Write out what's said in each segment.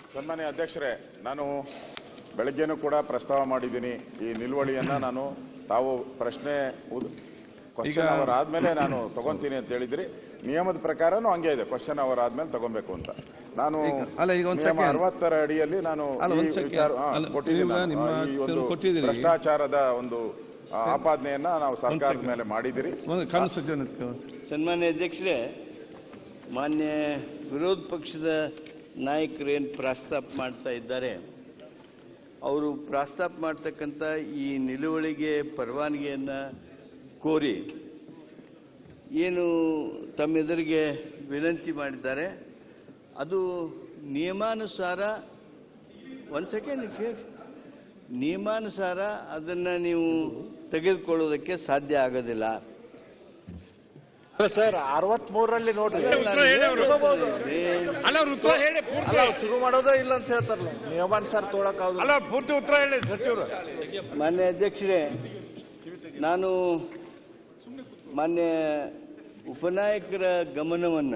ಸನ್ಮಾನ್ಯ ಅಧ್ಯಕ್ಷರೇ ನಾನು ಬೆಳಗ್ಗೆನೂ ಕೂಡ ಪ್ರಸ್ತಾವ ಮಾಡಿದ್ದೀನಿ ಈ ನಿಲುವಳಿಯನ್ನ ನಾನು ತಾವು ಪ್ರಶ್ನೆ ಕ್ವಶನ್ ಅವರ್ ಆದ್ಮೇಲೆ ನಾನು ತಗೊಂತೀನಿ ಅಂತ ಹೇಳಿದ್ರಿ ನಿಯಮದ ಪ್ರಕಾರನೂ ಹಂಗೆ ಇದೆ ಕ್ವಶನ್ ಅವರ್ ಆದ್ಮೇಲೆ ತಗೋಬೇಕು ಅಂತ ನಾನು ಈಗ- ಅಲ್ಲ, ಈಗ ಒಂದ್ ನಿಯಮ second. ಅರವತ್ತರ ಅಡಿಯಲ್ಲಿ ನಾನು ಅಲ್ಲ, ಈ ಒಂದ್ second. ವಿಚಾರ ಹಾ, ಅಲ್ಲ, ಕೊಟ್ಟಿದ್ದೀನಿ ನೀವು ನಾನು. ನಿಮ್ಮ ಈ ಒಂದು ಕೊಟ್ಟಿದ್ದೀರಿ. ಭ್ರಷ್ಟಾಚಾರದ ಒಂದು ಆ, ಆಪಾದನೆಯನ್ನ ನಾವು ಸರ್ಕಾರದ ಮೇಲೆ ಮಾಡಿದಿರಿ ಒಂದು ಕಾನೂನು ಸಚಿವ ಸನ್ಮಾನ್ಯ ಅಧ್ಯಕ್ಷರೇ ಮಾನ್ಯ ವಿರೋಧ ಪಕ್ಷದ ನಾಯಕರು ಏನು ಪ್ರಸ್ತಾಪ ಮಾಡ್ತಾ ಇದ್ದಾರೆ ಅವರು ಪ್ರಸ್ತಾಪ ಮಾಡ್ತಕ್ಕಂಥ ಈ ನಿಲುವಳಿಗೆ ಪರವಾನಗಿಯನ್ನು ಕೋರಿ ಏನು ತಮ್ಮೆದುರಿಗೆ ವಿನಂತಿ ಮಾಡಿದ್ದಾರೆ ಅದು ನಿಯಮಾನುಸಾರ ಒಂದು ಸೆಕೆಂಡ್ ಕೇಳಿ ನಿಯಮಾನುಸಾರ ಅದನ್ನು ನೀವು ತೆಗೆದುಕೊಳ್ಳೋದಕ್ಕೆ ಸಾಧ್ಯ ಆಗೋದಿಲ್ಲ ಸರ್ ಅರವತ್ ಮೂರರಲ್ಲಿ ನೋಡ್ರಿ ಅಲ್ಲ ಅವ್ರ ಉತ್ತರ ಹೇಳಿ ಪೂರ್ತಿ ಅಲ್ಲ, ಶುರು ಮಾಡೋದೇ ಇಲ್ಲ ಅಂತ ಹೇಳ್ತಾರಲ್ಲ ನಿಯಮಾನುಸಾರ ತೊಗೊಳಕ್ ಅಲ್ಲ ಪೂರ್ತಿ ಉತ್ತರ ಹೇಳಿ ಸಚಿವರು ಮಾನ್ಯ ಅಧ್ಯಕ್ಷರೇ ನಾನು ಮಾನ್ಯ ಉಪನಾಯಕರ ಗಮನವನ್ನ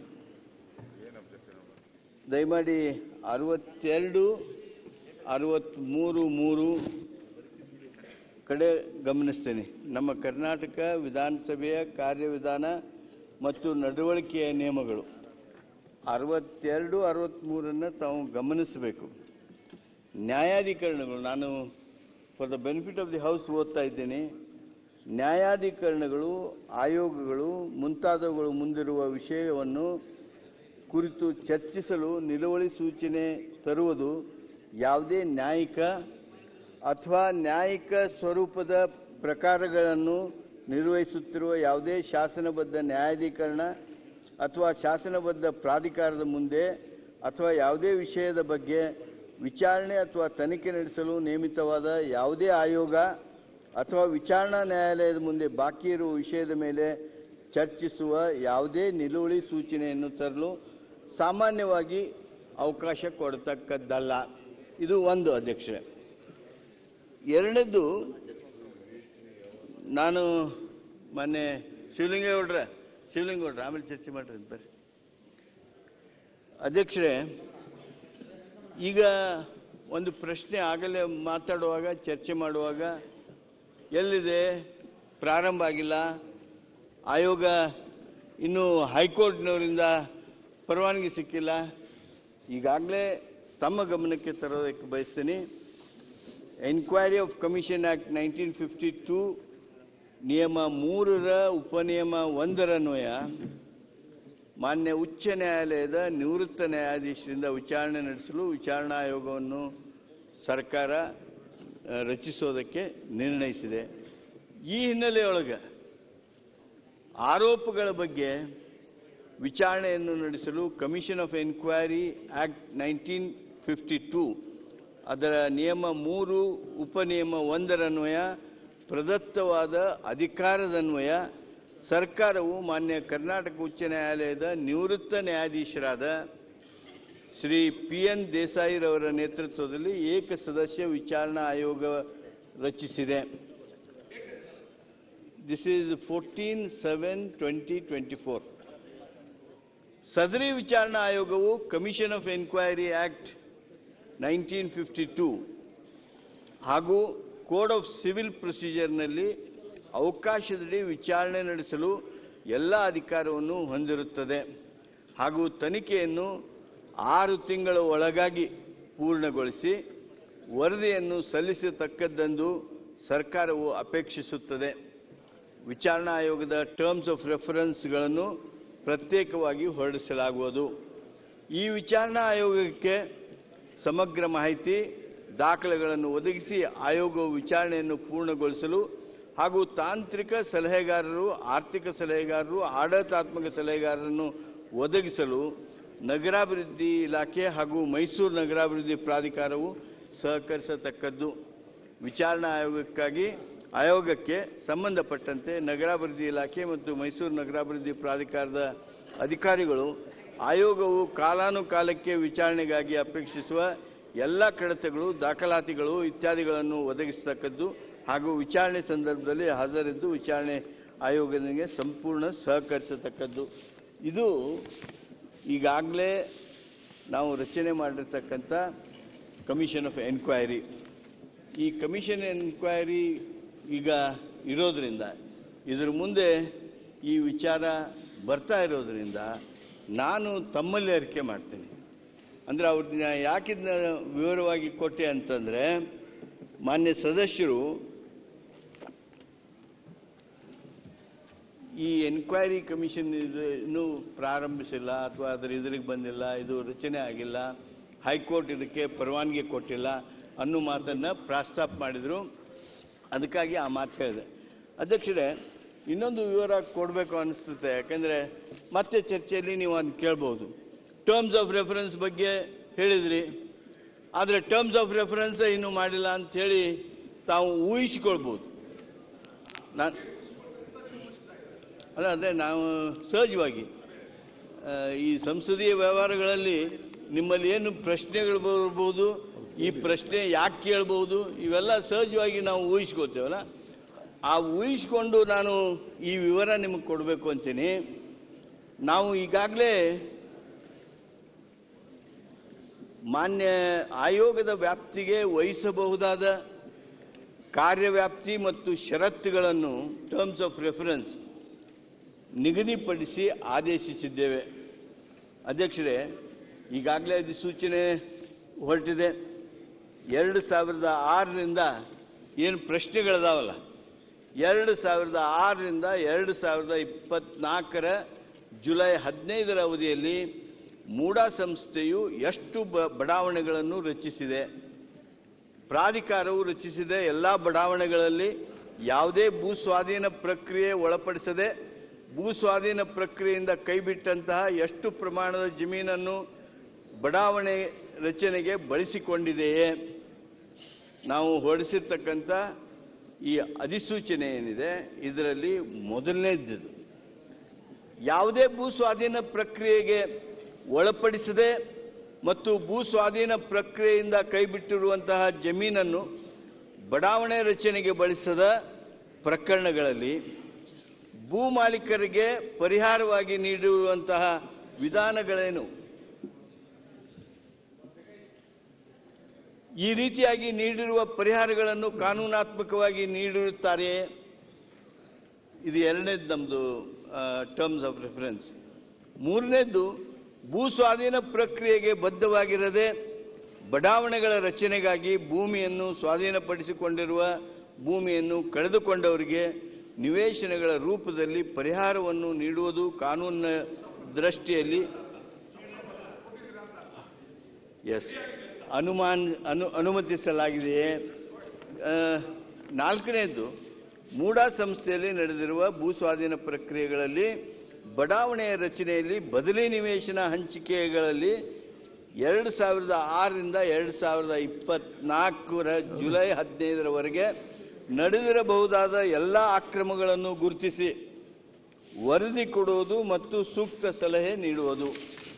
ದಯಮಾಡಿ ಅರವತ್ತೆರಡು ಅರವತ್ತ್ಮೂರು ಮೂರು ಕಡೆ ಗಮನಿಸ್ತೇನೆ ನಮ್ಮ ಕರ್ನಾಟಕ ವಿಧಾನಸಭೆಯ ಕಾರ್ಯವಿಧಾನ ಮತ್ತು ನಡವಳಿಕೆಯ ನಿಯಮಗಳು ಅರವತ್ತೆರಡು ಅರವತ್ತ್ಮೂರನ್ನು ತಾವು ಗಮನಿಸಬೇಕು ನ್ಯಾಯಾಧೀಕರಣಗಳು ನಾನು for the benefit of the house ಓದ್ತಾ ಇದ್ದೇನೆ ನ್ಯಾಯಾಧೀಕರಣಗಳು ಆಯೋಗಗಳು ಮುಂತಾದವುಗಳು ಮುಂದಿರುವ ವಿಷಯವನ್ನು ಕುರಿತು ಚರ್ಚಿಸಲು ನಿಲುವಳಿ ಸೂಚನೆ ತರುವುದು ಯಾವುದೇ ನ್ಯಾಯಿಕ ಅಥವಾ ನ್ಯಾಯಿಕ ಸ್ವರೂಪದ ಪ್ರಕಾರಗಳನ್ನು ನಿರ್ವಹಿಸುತ್ತಿರುವ ಯಾವುದೇ ಶಾಸನಬದ್ಧ ನ್ಯಾಯಾಧೀಕರಣ ಅಥವಾ ಶಾಸನಬದ್ಧ ಪ್ರಾಧಿಕಾರದ ಮುಂದೆ ಅಥವಾ ಯಾವುದೇ ವಿಷಯದ ಬಗ್ಗೆ ವಿಚಾರಣೆ ಅಥವಾ ತನಿಖೆ ನಡೆಸಲು ನೇಮಿತವಾದ ಯಾವುದೇ ಆಯೋಗ ಅಥವಾ ವಿಚಾರಣಾ ನ್ಯಾಯಾಲಯದ ಮುಂದೆ ಬಾಕಿ ಇರುವ ವಿಷಯದ ಮೇಲೆ ಚರ್ಚಿಸುವ ಯಾವುದೇ ನಿಲುವಳಿ ಸೂಚನೆಯನ್ನು ತರಲು ಸಾಮಾನ್ಯವಾಗಿ ಅವಕಾಶ ಕೊಡತಕ್ಕದ್ದಲ್ಲ ಇದು ಒಂದು ಅಧ್ಯಕ್ಷರೇ ಎರಡನೇದು ನಾನು ಮೊನ್ನೆ ಶಿವಲಿಂಗೇಗೌಡ್ರ ಶಿವಲಿಂಗೇಗೌಡ್ರ ಆಮೇಲೆ ಚರ್ಚೆ ಮಾಡ್ರಿ ಬರ್ರಿ ಅಧ್ಯಕ್ಷರೇ ಈಗ ಒಂದು ಪ್ರಶ್ನೆ ಆಗಲೇ ಮಾತಾಡುವಾಗ ಚರ್ಚೆ ಮಾಡುವಾಗ ಎಲ್ಲಿದೆ ಪ್ರಾರಂಭ ಆಗಿಲ್ಲ ಆಯೋಗ ಇನ್ನೂ ಹೈಕೋರ್ಟ್ನವರಿಂದ ಪರವಾನಗಿ ಸಿಕ್ಕಿಲ್ಲ ಈಗಾಗಲೇ ತಮ್ಮ ಗಮನಕ್ಕೆ ತರೋದಕ್ಕೆ ಬಯಸ್ತೀನಿ enquiry of commission act nineteen fifty two ನಿಯಮ ಮೂರರ ಉಪನಿಯಮ ಒಂದರನ್ವಯ ಮಾನ್ಯ ಉಚ್ಚ ನ್ಯಾಯಾಲಯದ ನಿವೃತ್ತ ನ್ಯಾಯಾಧೀಶರಿಂದ ವಿಚಾರಣೆ ನಡೆಸಲು ವಿಚಾರಣಾ ಆಯೋಗವನ್ನು ಸರ್ಕಾರ ಆ, ರಚಿಸೋದಕ್ಕೆ ನಿರ್ಣಯಿಸಿದೆ ಈ ಹಿನ್ನೆಲೆಯೊಳಗೆ ಆರೋಪಗಳ ಬಗ್ಗೆ ವಿಚಾರಣೆಯನ್ನು ನಡೆಸಲು commission of enquiry act nineteen fifty two ಅದರ ನಿಯಮ ಮೂರು ಉಪನಿಯಮ ಒಂದರನ್ವಯ ಪ್ರದತ್ತವಾದ ಅಧಿಕಾರದನ್ವಯ ಸರ್ಕಾರವು ಮಾನ್ಯ ಕರ್ನಾಟಕ ಉಚ್ಚ ನ್ಯಾಯಾಲಯದ ನಿವೃತ್ತ ನ್ಯಾಯಾಧೀಶರಾದ ಶ್ರೀ ಪಿ ಎನ್ ದೇಸಾಯಿರವರ ನೇತೃತ್ವದಲ್ಲಿ ಏಕ ಸದಸ್ಯ ವಿಚಾರಣಾ ಆಯೋಗ ರಚಿಸಿದೆ this is fourteen seven twenty twenty four ಸದರಿ ವಿಚಾರಣಾ ಆಯೋಗವು commission of enquiry act nineteen fifty two ಹಾಗೂ ಕೋಡ್ ಆಫ್ ಸಿವಿಲ್ ಪ್ರೊಸೀಜರ್ನಲ್ಲಿ ಅವಕಾಶದಡಿ ವಿಚಾರಣೆ ನಡೆಸಲು ಎಲ್ಲ ಅಧಿಕಾರವನ್ನು ಹೊಂದಿರುತ್ತದೆ ಹಾಗೂ ತನಿಖೆಯನ್ನು ಆರು ತಿಂಗಳ ಒಳಗಾಗಿ ಪೂರ್ಣಗೊಳಿಸಿ ವರದಿಯನ್ನು ಸಲ್ಲಿಸತಕ್ಕದ್ದೆಂದು ಸರ್ಕಾರವು ಅಪೇಕ್ಷಿಸುತ್ತದೆ ವಿಚಾರಣಾ ಆಯೋಗದ ಟರ್ಮ್ಸ್ ಆಫ್ ರೆಫರೆನ್ಸ್ಗಳನ್ನು ಪ್ರತ್ಯೇಕವಾಗಿ ಹೊರಡಿಸಲಾಗುವುದು ಈ ವಿಚಾರಣಾ ಆಯೋಗಕ್ಕೆ ಸಮಗ್ರ ಮಾಹಿತಿ ದಾಖಲೆಗಳನ್ನು ಒದಗಿಸಿ ಆಯೋಗವು ವಿಚಾರಣೆಯನ್ನು ಪೂರ್ಣಗೊಳಿಸಲು ಹಾಗೂ ತಾಂತ್ರಿಕ ಸಲಹೆಗಾರರು ಆರ್ಥಿಕ ಸಲಹೆಗಾರರು ಆಡಳಿತಾತ್ಮಕ ಸಲಹೆಗಾರರನ್ನು ಒದಗಿಸಲು ನಗರಾಭಿವೃದ್ಧಿ ಇಲಾಖೆ ಹಾಗೂ ಮೈಸೂರು ನಗರಾಭಿವೃದ್ಧಿ ಪ್ರಾಧಿಕಾರವು ಸಹಕರಿಸತಕ್ಕದ್ದು ವಿಚಾರಣಾ ಆಯೋಗಕ್ಕಾಗಿ ಆಯೋಗಕ್ಕೆ ಸಂಬಂಧಪಟ್ಟಂತೆ ನಗರಾಭಿವೃದ್ಧಿ ಇಲಾಖೆ ಮತ್ತು ಮೈಸೂರು ನಗರಾಭಿವೃದ್ಧಿ ಪ್ರಾಧಿಕಾರದ ಅಧಿಕಾರಿಗಳು ಆಯೋಗವು ಕಾಲಾನುಕಾಲಕ್ಕೆ ವಿಚಾರಣೆಗಾಗಿ ಅಪೇಕ್ಷಿಸುವ ಎಲ್ಲ ಕಡತಗಳು ದಾಖಲಾತಿಗಳು ಇತ್ಯಾದಿಗಳನ್ನು ಒದಗಿಸತಕ್ಕದ್ದು ಹಾಗೂ ವಿಚಾರಣೆ ಸಂದರ್ಭದಲ್ಲಿ ಹಾಜರಿದ್ದು ವಿಚಾರಣೆ ಆಯೋಗನಿಗೆ ಸಂಪೂರ್ಣ ಸಹಕರಿಸತಕ್ಕದ್ದು ಇದು ಈಗಾಗಲೇ ನಾವು ರಚನೆ ಮಾಡಿರ್ತಕ್ಕಂಥ ಕಮಿಷನ್ ಆಫ್ ಎನ್ಕ್ವೈರಿ ಈ ಕಮಿಷನ್ ಎನ್ಕ್ವೈರಿ ಈಗ ಇರೋದ್ರಿಂದ ಇದ್ರ ಮುಂದೆ ಈ ವಿಚಾರ ಬರ್ತಾ ಇರೋದ್ರಿಂದ ನಾನು ತಮ್ಮಲ್ಲಿ ಅರಿಕೆ ಮಾಡ್ತೀನಿ ಅಂದರೆ ಅವ್ರನ್ನ ಯಾಕಿದ್ನ ವಿವರವಾಗಿ ಕೊಟ್ಟೆ ಅಂತಂದರೆ ಮಾನ್ಯ ಸದಸ್ಯರು ಈ ಎನ್ಕ್ವೈರಿ ಕಮಿಷನ್ ಇದು ಇನ್ನೂ ಪ್ರಾರಂಭಿಸಿಲ್ಲ ಅಥವಾ ಅದರ ಎದುರಿಗೆ ಬಂದಿಲ್ಲ ಇದು ರಚನೆ ಆಗಿಲ್ಲ ಹೈಕೋರ್ಟ್ ಇದಕ್ಕೆ ಪರವಾನಗಿ ಕೊಟ್ಟಿಲ್ಲ ಅನ್ನೋ ಮಾತನ್ನು ಪ್ರಸ್ತಾಪ ಮಾಡಿದರು ಅದಕ್ಕಾಗಿ ಆ ಮಾತು ಹೇಳಿದೆ ಅಧ್ಯಕ್ಷರೇ ಇನ್ನೊಂದು ವಿವರ ಕೊಡಬೇಕು ಅನಿಸ್ತದೆ ಯಾಕಂದರೆ ಮತ್ತೆ ಚರ್ಚೆಯಲ್ಲಿ ನೀವು ಅದನ್ನ ಕೇಳ್ಬೋದು ಟರ್ಮ್ಸ್ ಆಫ್ ರೆಫರೆನ್ಸ್ ಬಗ್ಗೆ ಹೇಳಿದ್ರಿ ಆದರೆ ಟರ್ಮ್ಸ್ ಆಫ್ ರೆಫರೆನ್ಸ್ ಇನ್ನೂ ಮಾಡಿಲ್ಲ ಅಂಥೇಳಿ ತಾವು ಊಹಿಸಿಕೊಳ್ಬೋದು ನಾನು ಅಲ್ಲ ಅದೇ ನಾವು ಸಹಜವಾಗಿ ಆ, ಈ ಸಂಸದೀಯ ವ್ಯವಹಾರಗಳಲ್ಲಿ ನಿಮ್ಮಲ್ಲಿ ಏನು ಪ್ರಶ್ನೆಗಳು ಬರ್ಬೋದು ಈ ಪ್ರಶ್ನೆ ಯಾಕೆ ಕೇಳ್ಬೋದು ಇವೆಲ್ಲ ಸಹಜವಾಗಿ ನಾವು ಊಹಿಸ್ಕೋತೇವಲ್ಲ ಆ ಊಹಿಸ್ಕೊಂಡು ನಾನು ಈ ವಿವರ ನಿಮಗೆ ಕೊಡಬೇಕು ಅಂತೀನಿ ನಾವು ಈಗಾಗಲೇ ಮಾನ್ಯ ಆಯೋಗದ ವ್ಯಾಪ್ತಿಗೆ ವಹಿಸಬಹುದಾದ ಕಾರ್ಯವ್ಯಾಪ್ತಿ ಮತ್ತು ಷರತ್ತುಗಳನ್ನು ಟರ್ಮ್ಸ್ ಆಫ್ ರೆಫರೆನ್ಸ್ ನಿಗದಿಪಡಿಸಿ ಆದೇಶಿಸಿದ್ದೇವೆ ಅಧ್ಯಕ್ಷರೇ ಈಗಾಗಲೇ ಅಧಿಸೂಚನೆ ಹೊರಟಿದೆ ಎರಡು ಸಾವಿರದ ಆರರಿಂದ ಏನು ಪ್ರಶ್ನೆಗಳಿದಾವಲ್ಲ ಎರಡು ಸಾವಿರದ ಆರರಿಂದ ಎರಡು ಸಾವಿರದ ಇಪ್ಪತ್ನಾಲ್ಕರ ಜುಲೈ ಹದಿನೈದರ ಅವಧಿಯಲ್ಲಿ ಮೂಡಾ ಸಂಸ್ಥೆಯು ಎಷ್ಟು ಬ ಬಡಾವಣೆಗಳನ್ನು ರಚಿಸಿದೆ ಪ್ರಾಧಿಕಾರವು ರಚಿಸಿದ ಎಲ್ಲ ಬಡಾವಣೆಗಳಲ್ಲಿ ಯಾವುದೇ ಭೂ ಸ್ವಾಧೀನ ಪ್ರಕ್ರಿಯೆ ಒಳಪಡಿಸದೆ ಭೂ ಸ್ವಾಧೀನ ಪ್ರಕ್ರಿಯೆಯಿಂದ ಕೈಬಿಟ್ಟಂತಹ ಎಷ್ಟು ಪ್ರಮಾಣದ ಜಮೀನನ್ನು ಬಡಾವಣೆ ರಚನೆಗೆ ಬಳಸಿಕೊಂಡಿದೆಯೇ ನಾವು ಹೊರಡಿಸಿರ್ತಕ್ಕಂಥ ಈ ಅಧಿಸೂಚನೆ ಏನಿದೆ ಇದರಲ್ಲಿ ಮೊದಲನೇದ್ದು ಯಾವುದೇ ಭೂ ಸ್ವಾಧೀನ ಪ್ರಕ್ರಿಯೆಗೆ ಒಳಪಡಿಸದೆ ಮತ್ತು ಭೂ ಸ್ವಾಧೀನ ಪ್ರಕ್ರಿಯೆಯಿಂದ ಕೈಬಿಟ್ಟಿರುವಂತಹ ಜಮೀನನ್ನು ಬಡಾವಣೆ ರಚನೆಗೆ ಬಳಸದ ಪ್ರಕರಣಗಳಲ್ಲಿ ಭೂ ಮಾಲೀಕರಿಗೆ ಪರಿಹಾರವಾಗಿ ನೀಡಿರುವಂತಹ ವಿಧಾನಗಳೇನು ಈ ರೀತಿಯಾಗಿ ನೀಡಿರುವ ಪರಿಹಾರಗಳನ್ನು ಕಾನೂನಾತ್ಮಕವಾಗಿ ನೀಡಿರುತ್ತಾರೆಯೇ ಇದು ಎರಡನೇದು ನಮ್ಮದು ಟರ್ಮ್ಸ್ ಆಫ್ ರೆಫರೆನ್ಸ್ ಮೂರನೇದ್ದು ಭೂ ಸ್ವಾಧೀನ ಪ್ರಕ್ರಿಯೆಗೆ ಬದ್ಧವಾಗಿರದೆ ಬಡಾವಣೆಗಳ ರಚನೆಗಾಗಿ ಭೂಮಿಯನ್ನು ಸ್ವಾಧೀನಪಡಿಸಿಕೊಂಡಿರುವ ಭೂಮಿಯನ್ನು ಕಳೆದುಕೊಂಡವರಿಗೆ ನಿವೇಶನಗಳ ರೂಪದಲ್ಲಿ ಪರಿಹಾರವನ್ನು ನೀಡುವುದು ಕಾನೂನಿನ ದೃಷ್ಟಿಯಲ್ಲಿ ಎಸ್ ಅನುಮಾನ್ ಅನು ಅನುಮತಿಸಲಾಗಿದೆಯೇ ಆ, ನಾಲ್ಕನೇದು ಮೂಡಾ ಸಂಸ್ಥೆಯಲ್ಲಿ ನಡೆದಿರುವ ಭೂ ಸ್ವಾಧೀನ ಪ್ರಕ್ರಿಯೆಗಳಲ್ಲಿ ಬಡಾವಣೆಯ ರಚನೆಯಲ್ಲಿ ಬದಲಿ ನಿವೇಶನ ಹಂಚಿಕೆಗಳಲ್ಲಿ ಎರಡು ಸಾವಿರದ ಆರರಿಂದ ಎರಡು ಸಾವಿರದ ಇಪ್ಪತ್ನಾಲ್ಕರ ಜುಲೈ ಹದಿನೈದರವರೆಗೆ ನಡೆದಿರಬಹುದಾದ ಎಲ್ಲ ಅಕ್ರಮಗಳನ್ನು ಗುರುತಿಸಿ ವರದಿ ಕೊಡುವುದು ಮತ್ತು ಸೂಕ್ತ ಸಲಹೆ ನೀಡುವುದು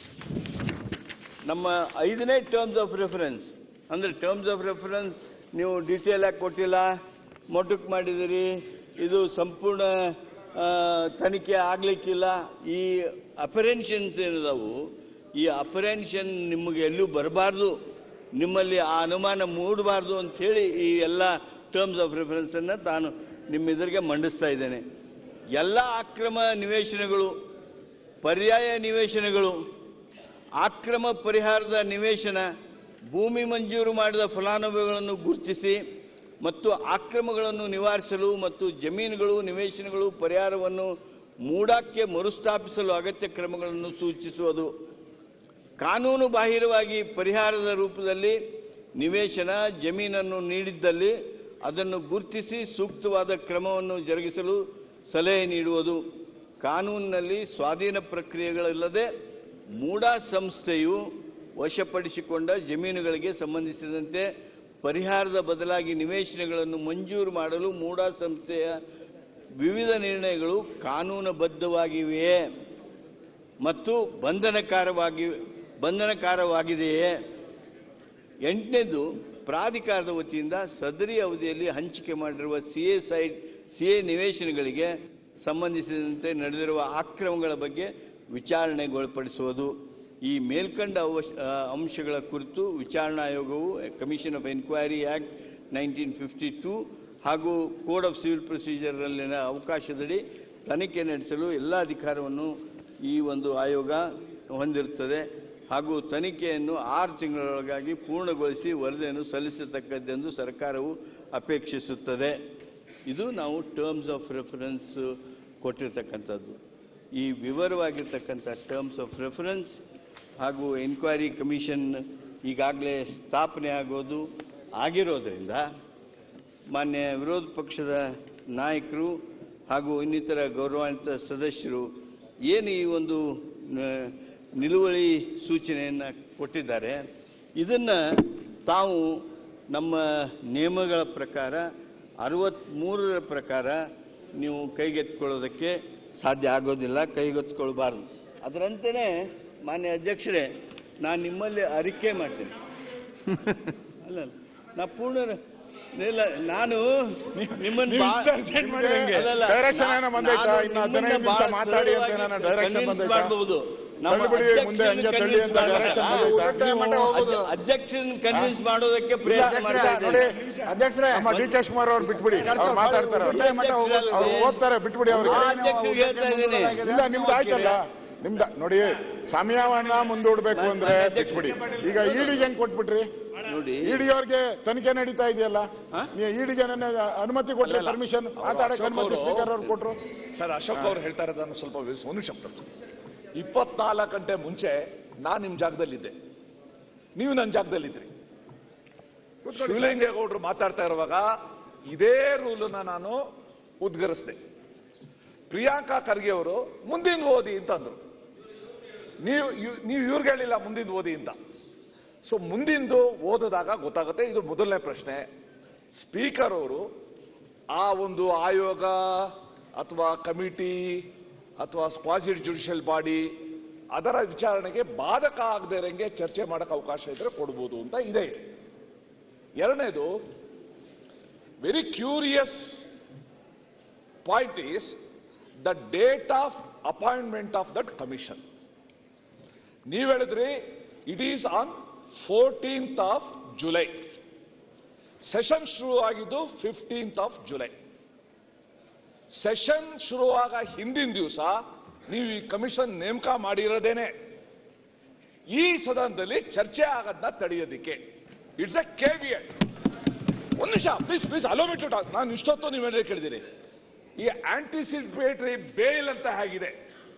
ನಮ್ಮ ಐದನೇ ಟರ್ಮ್ಸ್ ಆಫ್ ರೆಫರೆನ್ಸ್ ಅಂದರೆ ಟರ್ಮ್ಸ್ ಆಫ್ ರೆಫರೆನ್ಸ್ ನೀವು ಡೀಟೇಲ್ ಆಗಿ ಕೊಟ್ಟಿಲ್ಲ ಮೊಟಕು ಮಾಡಿದಿರಿ ಇದು ಸಂಪೂರ್ಣ ಆ, ತನಿಖೆ ಆಗ್ಲಿಕ್ಕಿಲ್ಲ ಈ ಅಪರೆನ್ಷನ್ಸ್ ಏನಿದಾವು ಈ ಅಪರೆನ್ಷನ್ ನಿಮಗೆ ಎಲ್ಲೂ ಬರಬಾರ್ದು ನಿಮ್ಮಲ್ಲಿ ಆ ಅನುಮಾನ ಮೂಡಬಾರ್ದು ಅಂಥೇಳಿ ಈ ಎಲ್ಲ ಟರ್ಮ್ಸ್ ಆಫ್ ರೆಫರೆನ್ಸನ್ನು ತಾನು ನಿಮ್ಮ ಎದುರಿಗೆ ಮಂಡಿಸ್ತಾ ಇದ್ದೇನೆ ಎಲ್ಲ ಅಕ್ರಮ ನಿವೇಶನಗಳು ಪರ್ಯಾಯ ನಿವೇಶನಗಳು ಅಕ್ರಮ ಪರಿಹಾರದ ನಿವೇಶನ ಭೂಮಿ ಮಂಜೂರು ಮಾಡಿದ ಫಲಾನುಭವಿಗಳನ್ನು ಗುರುತಿಸಿ ಮತ್ತು ಅಕ್ರಮಗಳನ್ನು ನಿವಾರಿಸಲು ಮತ್ತು ಜಮೀನುಗಳು ನಿವೇಶನಗಳು ಪರಿಹಾರವನ್ನು ಮೂಡಕ್ಕೆ ಮರುಸ್ಥಾಪಿಸಲು ಅಗತ್ಯ ಕ್ರಮಗಳನ್ನು ಸೂಚಿಸುವುದು ಕಾನೂನು ಬಾಹಿರವಾಗಿ ಪರಿಹಾರದ ರೂಪದಲ್ಲಿ ನಿವೇಶನ ಜಮೀನನ್ನು ನೀಡಿದ್ದಲ್ಲಿ ಅದನ್ನು ಗುರುತಿಸಿ ಸೂಕ್ತವಾದ ಕ್ರಮವನ್ನು ಜರುಗಿಸಲು ಸಲಹೆ ನೀಡುವುದು ಕಾನೂನಿನಲ್ಲಿ ಸ್ವಾಧೀನ ಪ್ರಕ್ರಿಯೆಗಳಿಲ್ಲದೆ ಮೂಡಾ ಸಂಸ್ಥೆಯು ವಶಪಡಿಸಿಕೊಂಡ ಜಮೀನುಗಳಿಗೆ ಸಂಬಂಧಿಸಿದಂತೆ ಪರಿಹಾರದ ಬದಲಾಗಿ ನಿವೇಶನಗಳನ್ನು ಮಂಜೂರು ಮಾಡಲು ಮೂಡಾ ಸಂಸ್ಥೆಯ ವಿವಿಧ ನಿರ್ಣಯಗಳು ಕಾನೂನುಬದ್ಧವಾಗಿವೆಯೇ ಮತ್ತು ಬಂಧನಕಾರವಾಗಿ ಬಂಧನಕಾರವಾಗಿದೆಯೇ ಎಂಟನೇದು ಪ್ರಾಧಿಕಾರದ ವತಿಯಿಂದ ಸದರಿ ಅವಧಿಯಲ್ಲಿ ಹಂಚಿಕೆ ಮಾಡಿರುವ ಸಿಎ ಸೈಟ್ ಸಿಎ ನಿವೇಶನಗಳಿಗೆ ಸಂಬಂಧಿಸಿದಂತೆ ನಡೆದಿರುವ ಅಕ್ರಮಗಳ ಬಗ್ಗೆ ವಿಚಾರಣೆಗೊಳಪಡಿಸುವುದು ಈ ಮೇಲ್ಕಂಡ ಅವಶ್- ಆ, ಅಂಶಗಳ ಕುರಿತು ವಿಚಾರಣಾ ಆಯೋಗವು commission of enquiry act nineteen fifty two ಹಾಗೂ ಕೋಡ್ ಆಫ್ ಸಿವಿಲ್ ಪ್ರೊಸೀಜರ್ನಲ್ಲಿನ ಅವಕಾಶದಡಿ ತನಿಖೆ ನಡೆಸಲು ಎಲ್ಲ ಅಧಿಕಾರವನ್ನು ಈ ಒಂದು ಆಯೋಗ ಹೊಂದಿರುತ್ತದೆ ಹಾಗೂ ತನಿಖೆಯನ್ನು ಆರು ತಿಂಗಳೊಳಗಾಗಿ ಪೂರ್ಣಗೊಳಿಸಿ ವರದಿಯನ್ನು ಸಲ್ಲಿಸತಕ್ಕದ್ದೆಂದು ಸರ್ಕಾರವು ಅಪೇಕ್ಷಿಸುತ್ತದೆ ಇದು ನಾವು ಟರ್ಮ್ಸ್ ಆಫ್ ರೆಫರೆನ್ಸ್ ಕೊಟ್ಟಿರ್ತಕ್ಕಂಥದ್ದು ಈ ವಿವರವಾಗಿರ್ತಕ್ಕಂಥ ಟರ್ಮ್ಸ್ ಆಫ್ ರೆಫರೆನ್ಸ್ ಹಾಗೂ ಎನ್ಕ್ವೈರಿ ಕಮಿಷನ್ ಈಗಾಗಲೇ ಸ್ಥಾಪನೆ ಆಗೋದು ಆಗಿರೋದ್ರಿಂದ ಮಾನ್ಯ ವಿರೋಧ ಪಕ್ಷದ ನಾಯಕರು ಹಾಗೂ ಇನ್ನಿತರ ಗೌರವಾನ್ವಿತ ಸದಸ್ಯರು ಏನು ಈ ಒಂದು ನ- ನಿಲುವಳಿ ಸೂಚನೆಯನ್ನು ಕೊಟ್ಟಿದ್ದಾರೆ ಇದನ್ನು ತಾವು ನಮ್ಮ ನಿಯಮಗಳ ಪ್ರಕಾರ ಅರವತ್ತ್ಮೂರರ ಪ್ರಕಾರ ನೀವು ಕೈಗೆತ್ತಿಕೊಳ್ಳೋದಕ್ಕೆ ಸಾಧ್ಯ ಆಗೋದಿಲ್ಲ ಕೈಗೆತ್ತಿಕೊಳ್ಬಾರ್ದು ಅದರಂತೆಯೇ ಮಾನ್ಯ ಅಧ್ಯಕ್ಷರೇ ನಾನು ನಿಮ್ಮಲ್ಲಿ ಅರಿಕೆ ಮಾಡ್ತೇನೆ ಅಲ್ಲ ಅಲ್ಲ. ನಾ ಪೂರ್ಣ ಇಲ್ಲ ನಾನು ನಿಮ್ಮನ್ನು ನೀವು ಬಾ- intercede ಮಾಡಿದಂಗೆ. ಅಲ್ಲಲ್ಲ, Direction ಏನೋ ಬಂದೈತಾ? ನಾನು ಇನ್ನು ನಿಮ್ಮನ್ನ ಹದಿನೈದು ನಿಮಿಷ ಬಹಳ ಮಾತಾಡಿ ಅಂತ ಸರಳವಾಗಿ ಏನೋ direction convince ಬಂದೈತಾ? ಮಾಡ್ಬೋದು. ನಮ್ಮ ತಳ್ಳಿಬಿಡಿ, ಮುಂದೆ ಹಂಗೆ ಅಧ್ಯಕ್ಷರನ್ನ ತಳ್ಳಿ ಅಂತ convince direction ಮಾಡಲ್ಲ. ಬಂದೈತಾ? ನೀವು ಮಟ್ಟ ಹೋಗೋದು. ಅಧ್ಯ- ಅಧ್ಯಕ್ಷರನ್ನ ಕನ್ವಿನ್ಸ್ ಮಾಡೋದಕ್ಕೆ ಪ್ರಯತ್ನ ಮಾಡ್ತಾ ನೋಡಿ ಇದ್ದೇನೆ. ಅಧ್ಯಕ್ಷರೇ ನಮ್ಮ ಡಿ ಕೆ ಶಿವಕುಮಾರ್ ಅವ್ರು ಬಿಟ್ಬಿಡಿ ಅವ್ರು ಮಾತಾಡ್ತಾರೆ ಅವ್ರು. ಅವ್ರು ಓದ್ತಾರೆ ಬಿಟ್ಬಿಡಿ ಅವ್ರಿಗೆ ಆ ಅಧ್ಯಕ್ಷರಿಗೆ ಹೇಳ್ತಾ ಇದ್ದೀನಿ. ಇಲ್ಲ ನಿಮ್ದು ಆಯ್ತಲ್ಲ ನಿಮ್ದ ನೋಡಿ ಸಮಯವನ್ನ ಮುಂದೂಡ್ಬೇಕು ಅಂದ್ರೆ ಬಿಟ್ಬಿಡಿ ಈಗ ಈಡಿಗೆ ಹೆಂಗ್ ಕೊಟ್ಬಿಟ್ರಿ ನೋಡಿ ಇಡಿ ಅವ್ರಿಗೆ ತನಿಖೆ ನಡೀತಾ ಇದೆಯಲ್ಲ ಹಾ? ನೀವು ಇಡಿಗೆ ನನ್ನ ಅನುಮತಿ ಕೊಟ್ರಿ ಅಲ್ಲಲ್ಲ. ಪರ್ಮಿಷನ್ ಅವ್ರು ಮಾತಾಡಕ್ಕೆ ಅಶೋಕ್ ಅನುಮತಿ ಅವರು- ಸ್ಪೀಕರ್ ಅವ್ರು ಕೊಟ್ರು ಸರ್ ಅಶೋಕ್ ಅವ್ರು ಹೇಳ್ತಾ ಇರೋದನ್ನ ಸ್ವಲ್ಪ ವಿವರಿಸಿ ಒಂದು ಶಬ್ದ ಇಪ್ಪತ್ನಾಲ್ಕು ಗಂಟೆ ಮುಂಚೆ ನಾನು ನಿಮ್ ಜಾಗದಲ್ಲಿದ್ದೆ ನೀವು ನನ್ನ ಜಾಗದಲ್ಲಿದ್ರಿ ಶಿವಲಿಂಗೇಗೌಡರು ಮಾತಾಡ್ತಾ ಇರುವಾಗ ಇದೇ ರೂಲನ್ನ ನಾನು ಉದ್ಗರಿಸಿದೆ ಪ್ರಿಯಾಂಕಾ ಖರ್ಗೆ ಅವರು ಮುಂದಿನ ಓದಿ ಅಂತ ಅಂದ್ರು ನೀವು ಇವ್- ನೀವು ಇವ್ರಿಗೆ ಹೇಳಿಲ್ಲ ಮುಂದಿನ ಓದಿ ಅಂತ ಸೊ ಮುಂದಿಂದು ಓದಿದಾಗ ಗೊತ್ತಾಗುತ್ತೆ ಇದು ಮೊದಲನೇ ಪ್ರಶ್ನೆ ಸ್ಪೀಕರ್ ಅವರು ಆ ಒಂದು ಆಯೋಗ ಅಥವಾ ಕಮಿಟಿ ಅಥವಾ ಸ್ಕ್ವಾಸಿಡ್ ಜುಡಿಷಿಯಲ್ ಬಾಡಿ ಅದರ ವಿಚಾರಣೆಗೆ ಬಾಧಕ ಆಗದೆ ಇರಂಗೆ ಚರ್ಚೆ ಮಾಡಕ್ಕೆ ಅವಕಾಶ ಇದ್ರೆ ಕೊಡ್ಬೋದು ಅಂತ ಇದೆ ಎರಡನೇದು very curious point is the date of appointment of that commission ನೀವು ಹೇಳಿದ್ರಿ it is on fourteenth of July session ಶುರು ಆಗಿದ್ದು ಫಿಫ್ಟೀನ್ತ್ ಆಫ್ ಜುಲೈ ಸೆಷನ್ ಶುರುವಾಗ ಹಿಂದಿನ ದಿವಸ ನೀವು ಈ ಕಮಿಷನ್ ನೇಮಕ ಮಾಡಿರೋದೇನೆ ಈ ಸದನದಲ್ಲಿ ಚರ್ಚೆ ಆಗದನ್ನ ತಡೆಯೋದಿಕ್ಕೆ ಇಟ್ಸ್ ಎ ಕೆವಿಯಟ್ ಒಂದು ನಿಮಿಷ please please allow to talk ನಾನು ಇಷ್ಟೊತ್ತು ನೀವು ಹೇಳಿದ್ರೆ ಕೇಳಿದಿರಿ ಈ ಆಂಟಿಸಿಪೇಟರಿ ಬೇಲ್ ಅಂತ ಹೇಗಿದೆ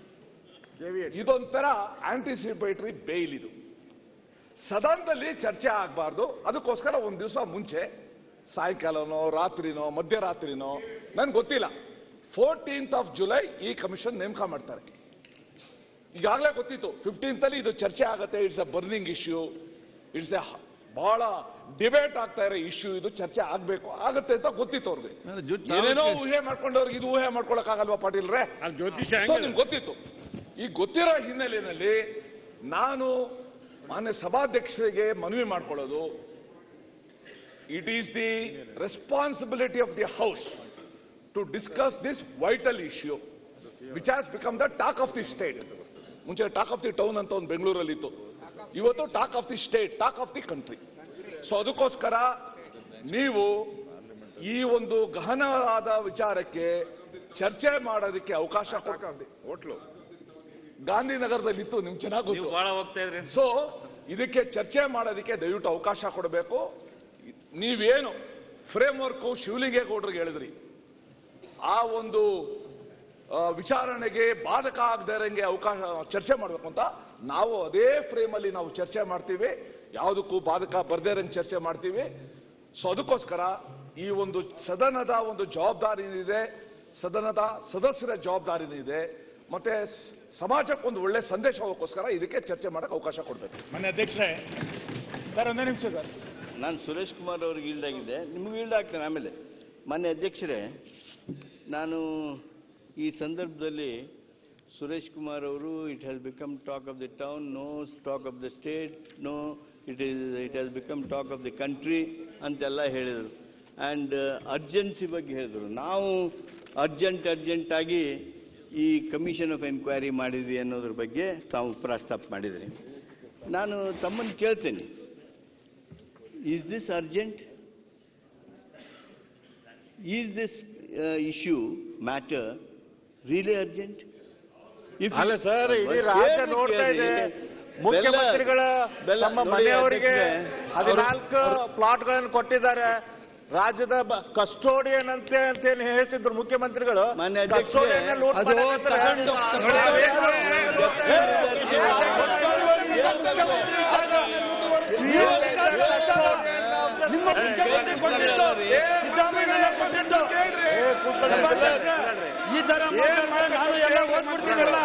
ಇದೊಂಥರ ಆಂಟಿಸಿಪೇಟರಿ ಬೇಲ್ ಇದು ಸದನದಲ್ಲಿ ಚರ್ಚೆ ಆಗಬಾರ್ದು ಅದಕ್ಕೋಸ್ಕರ ಒಂದು ದಿವಸ ಮುಂಚೆ ಸಾಯಂಕಾಲನೋ ರಾತ್ರಿನೋ ಮಧ್ಯರಾತ್ರಿನೋ ನನ್ಗೆ ಗೊತ್ತಿಲ್ಲ ಫೋರ್ಟೀನ್ತ್ ಆಫ್ ಜುಲೈ ಈ ಕಮಿಷನ್ ನೇಮಕ ಮಾಡ್ತಾರೆ ಈಗಾಗಲೇ ಗೊತ್ತಿತ್ತು ಫಿಫ್ಟೀನ್ತ್ ಅಲ್ಲಿ ಇದು ಚರ್ಚೆ ಆಗುತ್ತೆ it's a burning issue it's a ಬಹಳ ಡಿಬೇಟ್ ಆಗ್ತಾ ಇರೋ ಇಶ್ಯೂ ಇದು ಚರ್ಚೆ ಆಗ್ಬೇಕು ಆಗತ್ತೆ ಅಂತ ಗೊತ್ತಿತ್ತು ಅವ್ರಿಗೆ ನಾನು ಜೊತೆ- ಏನೇನೋ ಊಹೆ ಮಾಡ್ಕೊಂಡವ್ರಿಗೆ ಇದು ಊಹೆ ಮಾಡ್ಕೊಳಕ್ ಆಗಲ್ವಾ ಪಾಟೀಲ್ರೇ ಅಲ್ಲಿ ಜ್ಯೋತಿಷ ಸೊ ನಿಮ್ಗೆ ಗೊತ್ತಿತ್ತು ಈ ಗೊತ್ತಿರೋ ಹಿನ್ನೆಲೆಯಲ್ಲಿ ನಾನು ಮಾನ್ಯ ಸಭಾಧ್ಯಕ್ಷರಿಗೆ ಮನವಿ ಮಾಡ್ಕೊಳ್ಳೋದು it is the responsibility of the house to discuss this vital issue which has become the talk of the state ಮುಂಚೆ ಟಾಕ್ ಆಫ್ ದಿ ಟೌನ್ ಅಂತ ಒಂದು ಬೆಂಗಳೂರಲ್ಲಿ ಇತ್ತು ಇವತ್ತು talk of the state talk of the country so ಅದಕ್ಕೋಸ್ಕರ ನೀವು ಈ ಒಂದು ಗಹನವಾದ ವಿಚಾರಕ್ಕೆ ಚರ್ಚೆ ಮಾಡೋದಕ್ಕೆ ಅವಕಾಶ ಹೋಟ್ಲು ಗಾಂಧಿನಗರದಲ್ಲಿತ್ತು ನಿಮ್ಗೆ ಚೆನ್ನಾಗಿ ಗೊತ್ತು ಬಹಳ ಹೋಗ್ತಾ ಇದ್ರಿ ಸೊ ಇದಕ್ಕೆ ಚರ್ಚೆ ಮಾಡೋದಕ್ಕೆ ದಯವಿಟ್ಟು ಅವಕಾಶ ಕೊಡಬೇಕು ನೀವೇನು ಫ್ರೇಮ್ ವರ್ಕ್ ಶಿವಲಿಂಗೇಗೌಡರಿಗೆ ಹೇಳಿದ್ರಿ ಆ ಒಂದು ಆ, ವಿಚಾರಣೆಗೆ ಬಾಧಕ ಆಗದೆ ಇರಂಗೆ ಅವಕಾಶ ಚರ್ಚೆ ಮಾಡಬೇಕು ಅಂತ ನಾವು ಅದೇ ಫ್ರೇಮ್ ಅಲ್ಲಿ ನಾವು ಚರ್ಚೆ ಮಾಡ್ತೀವಿ ಯಾವುದಕ್ಕೂ ಬಾಧಕ ಬರ್ದೇ ಇರಂಗೆ ಚರ್ಚೆ ಮಾಡ್ತೀವಿ ಸೊ ಅದಕ್ಕೋಸ್ಕರ ಈ ಒಂದು ಸದನದ ಒಂದು ಜವಾಬ್ದಾರಿ ಏನಿದೆ ಸದನದ ಸದಸ್ಯರ ಜವಾಬ್ದಾರಿ ಏನಿದೆ ಮತ್ತೆ ಸ್- ಸಮಾಜಕ್ಕೆ ಒಂದು ಒಳ್ಳೆ ಸಂದೇಶ ಹೋಗೋಕ್ಕೋಸ್ಕರ ಇದಕ್ಕೆ ಚರ್ಚೆ ಮಾಡಕ್ಕೆ ಅವಕಾಶ ಕೊಡಬೇಕು ಮನೆ ಅಧ್ಯಕ್ಷರೇ ಸರ್ ಒಂದೇ ನಿಮಿಷ ಸರ್ ನಾನು ಸುರೇಶ್ ಕುಮಾರ್ ಅವ್ರಿಗೆ ಈಲ್ಡ್ ಆಗಿದೆ ನಿಮಗೂ ಈಲ್ಡ್ ಆಗ್ತೇನೆ ಆಮೇಲೆ ಮಾನ್ಯ ಅಧ್ಯಕ್ಷರೇ ನಾನು ಈ ಸಂದರ್ಭದಲ್ಲಿ ಸುರೇಶ್ ಕುಮಾರ್ ಅವರು it has become talk of the town no talk of the state no it is it has become talk of the country ಅಂತೆಲ್ಲ ಹೇಳಿದರು ಆ್ಯಂಡ್ ಅರ್ಜೆನ್ಸಿ ಬಗ್ಗೆ ಹೇಳಿದರು ನಾವು ಅರ್ಜೆಂಟ್ ಅರ್ಜೆಂಟಾಗಿ ಈ ಕಮಿಷನ್ ಆಫ್ ಎನ್ಕ್ವೈರಿ ಮಾಡಿದ್ವಿ ಅನ್ನೋದ್ರ ಬಗ್ಗೆ ತಾವು ಪ್ರಸ್ತಾಪ ಮಾಡಿದ್ರಿ ನಾನು ತಮ್ಮನ್ನು ಕೇಳ್ತೇನೆ is this urgent is this issue matter really urgent ಅಲ್ಲ ಸರ್ ಇಡೀ ರಾಜ್ಯ ನೋಡ್ತಾ ಇದೆ ಮುಖ್ಯಮಂತ್ರಿಗಳ ತಮ್ಮ ಮನೆಯವರಿಗೆ ಹದಿನಾಲ್ಕು ಪ್ಲಾಟ್ಗಳನ್ನು ಕೊಟ್ಟಿದ್ದಾರೆ ರಾಜ್ಯದ ಕಸ್ಟೋಡಿಯನ್ ಅಂತೆ ಅಂತ ಏನ್ ಹೇಳ್ತಿದ್ರು ಮುಖ್ಯಮಂತ್ರಿಗಳು ಮಾನ್ಯ ಅಧ್ಯಕ್ಷರೇ, Custodian ನ ಲೂಟ್ ಅದು ಮಾಡಿದ್ರೆ ತಗೊಂಡು- ನಿಮ್ಮ ಮುಖ್ಯಮಂತ್ರಿ ಕೊಟ್ಟಿದ್ದು, ಸಿದ್ದರಾಮಯ್ಯ ಕೊಟ್ಟಿದ್ದು. ಈ ತರ ಮಾತಾಡ್ತಾರೆ, ನಾನು ಎಲ್ಲ ಓದ್ಬಿಡ್ತೀನಲ್ಲ.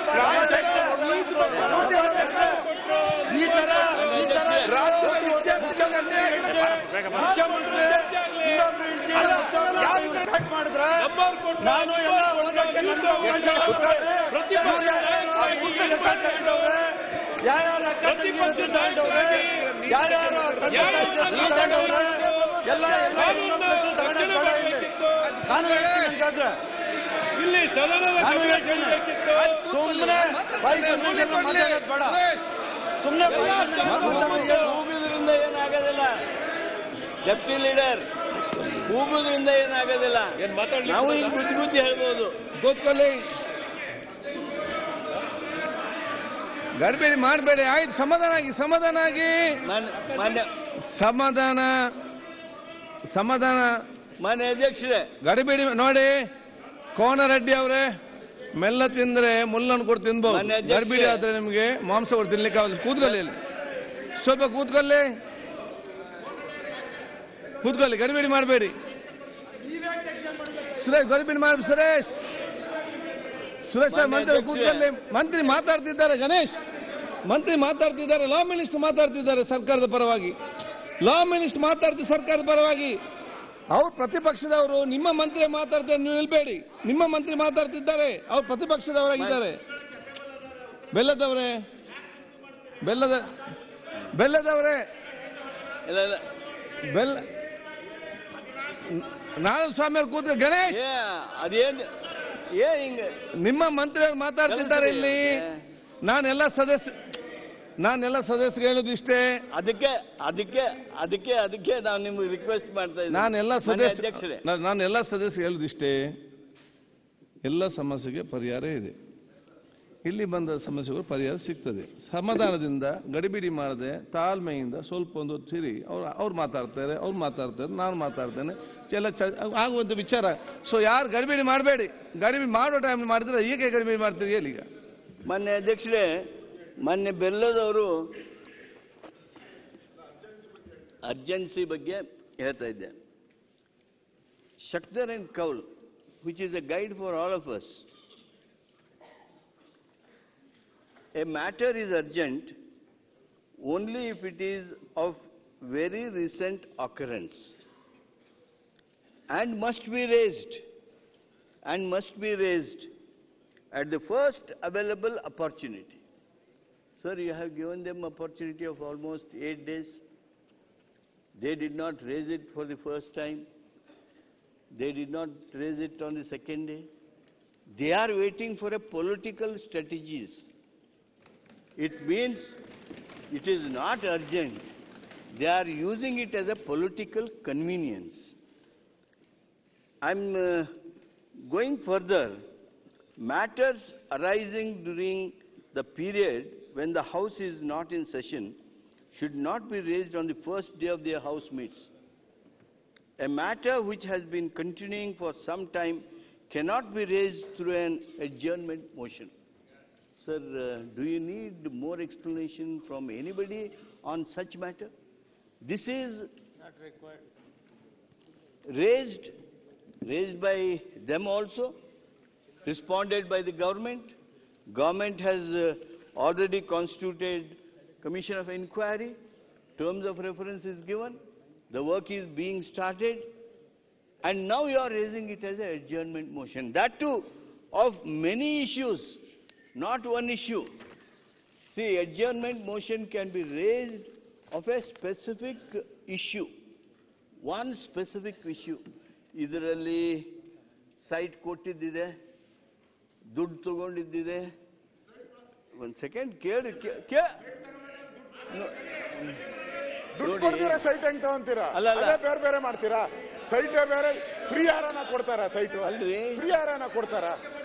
ಈ ತರ ಈ ತರ ರಾಜ್ಯದಲ್ಲಿ ಮುಖ್ಯಮಂತ್ರಿ ಹೇಳಿದೆ, ಮುಖ್ಯಮಂತ್ರಿ ಇನ್ನೊಬ್ರು ಇದ್ದೀರ, ಯಾರು ಇವ್ರು ಕಟ್ ಮಾಡಿದ್ರೆ ನಾನು ಎಲ್ಲ ಓದಕ್ಕೆ ನನ್ನ ಇವ್ರು ಯಾರ್ಯಾರು ಇಂಜಿನಿಯರ್ ತಗೊಂಡವ್ರೆ, ಯಾರ್ಯಾರು ಅಕ್ಕ ತಂಗಿಯರು ತಗೊಂಡವ್ರೆ, ಯಾರ್ಯಾರು ತಂದೆ ತಾಯಿ ತಗೊಂಡವ್ರೆ, ಎಲ್ಲ ಎಲ್ಲ ಇನ್ನೊಬ್ರು ತಗೊಂಡೇ ಬೇಡ ಇಲ್ಲಿ. ನಾನು ಹೇಳ್ತೀನಿ ಹಂಗಾದ್ರೆ. ನಾನು ಹೇಳ್ತೀನಿ ಸುಮ್ಮನೆ ಬಾಯಿ ಬಂದಂಗೆಲ್ಲ ಮಾತಾಡೋದು ಬೇಡ ಸುಮ್ಮನೆ ಬಾಯಿ ಬಂದಂಗೆಲ್ಲ ಮಾತಾಡೋದು ಕೂಗುದ್ರಿಂದ ಏನಾಗೋದಿಲ್ಲ ಡೆಪ್ಟಿ ಲೀಡರ್ ಕೂಗುದ್ರಿಂದ ಏನಾಗೋದಿಲ್ಲ ನಾವು ಹಿಂಗ್ ಬುದ್ಧಿ ಬುದ್ಧಿ ಹೇಳ್ಬೋದು ಕೂತ್ಕೊಳ್ಳಿ ಗಡಿಬೇಡಿ ಮಾಡಬೇಡಿ ಆಯ್ತು ಸಮಾಧಾನ ಆಗಿ ಸಮಾಧಾನ ಆಗಿ ಮಾನ್ಯ ಮಾನ್ಯ ಸಮಾಧಾನ ಸಮಾಧಾನ ಮಾನ್ಯ ಅಧ್ಯಕ್ಷರೇ ಗಡಿಬೇಡಿ ನೋಡಿ ಕೋನರೆಡ್ಡಿ ಅವರೇ ಮೆಲ್ಲ ತಿಂದ್ರೆ ಮುಳ್ಳನ್ನು ಕೊಟ್ಟು ತಿನ್ಬಹುದು ಮಾನ್ಯ ಅಧ್ಯಕ್ಷರೇ. ಗಡಿಬಿಡಿ ಆದ್ರೆ ನಿಮಗೆ ಮಾಂಸ ಕೊಟ್ಟು ತಿನ್ಲಿಕ್ಕೆ ಆಗಲ್ಲ ಕೂತ್ಕೊಳ್ಳಿ ಇಲ್ಲಿ. ಸ್ವಲ್ಪ ಕೂತ್ಕೊಳ್ಳಿ ಕೂತ್ಕೊಳ್ಳಿ ಗಡಿಬಿಡಿ ಮಾಡಬೇಡಿ ಸುರೇಶ್ ಗಡಿಬಿಡಿ ಮಾಡಿ ಸುರೇಶ್ ಸುರೇಶ್ ಸರ್ ಮಾನ್ಯ ಮಂತ್ರಿ ಅಧ್ಯಕ್ಷರೇ. ಕೂತ್ಕೊಳ್ಳಿ ಮಂತ್ರಿ ಮಾತಾಡ್ತಿದ್ದಾರೆ ಗಣೇಶ್ ಮಂತ್ರಿ ಮಾತಾಡ್ತಿದ್ದಾರೆ ಲಾ ಮಿನಿಸ್ಟರ್ ಮಾತಾಡ್ತಿದ್ದಾರೆ ಸರ್ಕಾರದ ಪರವಾಗಿ ಲಾ ಮಿನಿಸ್ಟರ್ ಮಾತಾಡ್ತಿದ್ದಾರೆ ಸರ್ಕಾರದ ಪರವಾಗಿ ಅವ್ರು ಪ್ರತಿಪಕ್ಷದವರು ನಿಮ್ಮ ಮಂತ್ರಿ ಮಾತಾಡ್ತಾರೆ ನೀವು ನಿಲ್ಬೇಡಿ ನಿಮ್ಮ ಮಂತ್ರಿ ಮಾತಾಡ್ತಿದ್ದಾರೆ ಅವ್ರು ಪ್ರತಿಪಕ್ಷದವರಾಗಿದ್ದಾರೆ ಬೆಲ್ಲದವರೇ ಬೆಲ್ಲದ ಬೆಲ್ಲದವರೇ ಇಲ್ಲ ಇಲ್ಲ ಬೆಲ್ಲ ನಾರಾಯಣ ಸ್ವಾಮಿ ಅವ್ರು ಕೂತ್ರೆ ಗಣೇಶ್ ಏ ಅದೇನ್ ಏ ಹಿಂಗ ನಿಮ್ಮ ಮಂತ್ರಿಯವರು ಮಾತಾಡ್ತಿದ್ದಾರೆ ಇಲ್ಲಿ ನಾನೆಲ್ಲ ಸದಸ್ಯ ನಾನೆಲ್ಲ ಸದಸ್ಯರು ಹೇಳೋದು ಇಷ್ಟೇ ಅದಕ್ಕೆ ಅದಕ್ಕೆ ಅದಕ್ಕೆ ಅದಕ್ಕೆ ನಾವು ನಿಮ್ಗೆ ರಿಕ್ವೆಸ್ಟ್ ಮಾಡ್ತಾ ಇದ್ದೀನಿ ನಾನೆಲ್ಲ ಮಾನ್ಯ ಸದಸ್ಯ ಅಧ್ಯಕ್ಷರೇ ನಾ- ನಾನೆಲ್ಲ ಸದಸ್ಯರು ಹೇಳೋದು ಇಷ್ಟೇ ಎಲ್ಲ ಸಮಸ್ಯೆಗೆ ಪರಿಹಾರ ಇದೆ ಇಲ್ಲಿ ಬಂದ ಸಮಸ್ಯೆಗಳು ಪರಿಹಾರ ಸಿಗ್ತದೆ ಸಮಾಧಾನದಿಂದ ಗಡಿಬಿಡಿ ಮಾಡದೆ ತಾಳ್ಮೆಯಿಂದ ಸ್ವಲ್ಪ ಒಂದು ಹೊತ್ತು ಸಿರಿ ಅವ್ರು ಅವ್ರು ಮಾತಾಡ್ತಾರೆ ಅವ್ರು ಮಾತಾಡ್ತಾರೆ ನಾನು ಮಾತಾಡ್ತೇನೆ ಎಲ್ಲ ಚ ಆಗುವಂಥ ವಿಚಾರ ಸೊ ಯಾರು ಗಡಿಬಿಡಿ ಮಾಡಬೇಡಿ ಗಡಿಬಿಡಿ ಮಾಡೋ ಟೈಮ್ ಮಾಡಿದ್ರೆ ಹೀಗೆ ಗಡಿಬಿಡಿ ಮಾಡ್ತೀರಿ ಹೇಳಿ ಈಗ ಮಾನ್ಯ ಅಧ್ಯಕ್ಷರೇ ಮೊನ್ನೆ ಬೆಲ್ಲದವರು ಅರ್ಜೆನ್ಸಿ ಬಗ್ಗೆ ಹೇಳ್ತಾ ಇದ್ದೆ Shakdher and Kaul which is a guide for all of us a matter is urgent only if it is of very recent occurrence and must be raised and must be raised at the first available opportunity. Sir, you have given them opportunity of almost eight days. They did not raise it for the first time. They did not raise it on the second day. They are waiting for a political strategies. It means it is not urgent. They are using it as a political convenience. I'm uh, going further. Matters arising during the period when the House is not in session should not be raised on the first day of their House meets. A matter which has been continuing for some time cannot be raised through an adjournment motion. Sir, uh, do you need more explanation from anybody on such matter? This is raised, raised by them also, responded by the government. Government has uh, already constituted commission of inquiry. Terms of reference is given. The work is being started. And now you are raising it as an adjournment motion. That too of many issues, not one issue. See, adjournment motion can be raised of a specific issue. One specific issue. ಇದರಲ್ಲಿ site ಕೊಟ್ಟಿದ್ದಿದೆ ದುಡ್ಡು ತಗೊಂಡಿದ್ದಿದೆ ಒಂದು second ಕೇಳಿ ಕೇ- ಕೇ ದುಡ್ಡು ನೋಡಿ. ಕೊಡ್ತೀರಾ ಸೈಟ್ ಹೆಂಗ್ ತಗೊಂತೀರಾ ಅಲ್ಲ, ಅಲ್ಲ. ಅದೇ ಬೇರೆ ಬೇರೆ ಮಾಡ್ತೀರಾ ಸೈಟೇ ಬೇರೆ ಫ್ರೀ ಯಾರನ್ನ ಕೊಡ್ತಾರ ಸೈಟ್ ಅಲ್ರಿ. ಫ್ರೀ ಯಾರನ್ನ ಕೊಡ್ತಾರ